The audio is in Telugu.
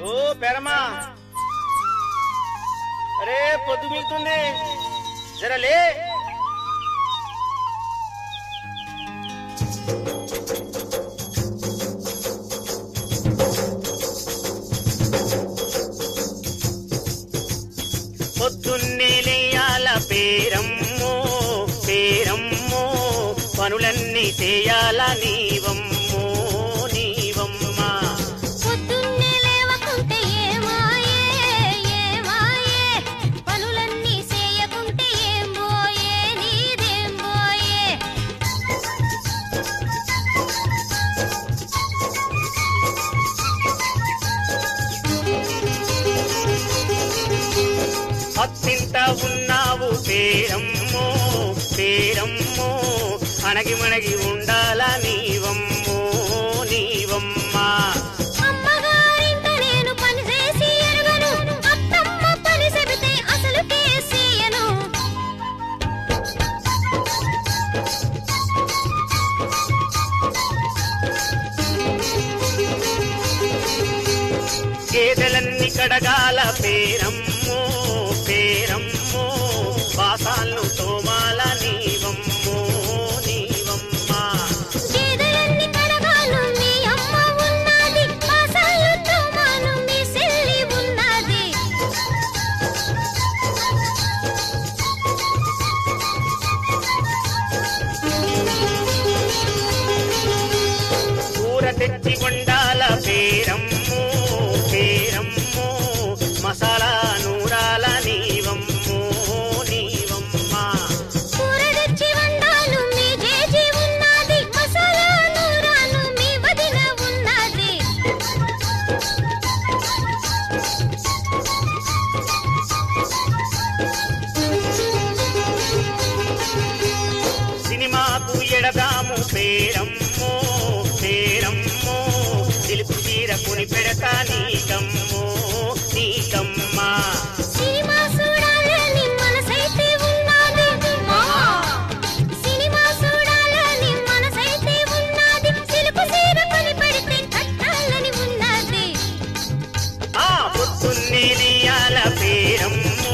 ఓ పెరమా అరే పొద్దు మిగుతుంది జరలే పొద్దున్నే లేయాల పేరమ్మో పేరమ్మో పనులన్నీ చేయాల నీవమ్మో నీవమ్మా పొద్దున్నే లేవకుంటే ఏమాయే ఏమాయే పనులన్నీ చేయకుంటే ఏం పోయే నీదేం పోయే అత్తింట ఉన్నావు పేరమ్మో పేరమ్మో అణగి మణగి ఉండాల నీవమ్మో నీవమ్మా అమ్మగారింట నేను పని చేసి ఎరగను అత్తమ్మ పని చెబితే అసలు కేసీయను గేదెలన్నీ కడగాల పేరమ్మో పేరమ్మో వాసాలను తోమాల నీవమ్మో నీవమ్మా గేదెలన్నీ కడగాను మీ అమ్మ ఉన్నది పాసాలు తోమాను మీ సెల్లి ఉన్నది కూర తెచ్చి వండాల పేరమ్మో పేరమ్మో మసాలా నూరాల నీవమ్మో నీవమ్మా కూర తెచ్చి వండాను మీ జేజి ఉన్నది మసాలా నూరాను మీ వదిన ఉన్నది సినిమాకు ఎడదాము పేరమ్మో పేరమ్మో తెలుపు చీర కొని పెడతా నీకమ్మో నీకమ్మా సినిమా చూడాలని మనసైతే ఉన్నది సినిమా చూడాలని మనసైతే ఉన్నది సిలుపు సీర కొని పెడితే కట్టాలని ఉన్నది ఆ పొద్దున్నే నీయాల పేరమ్మో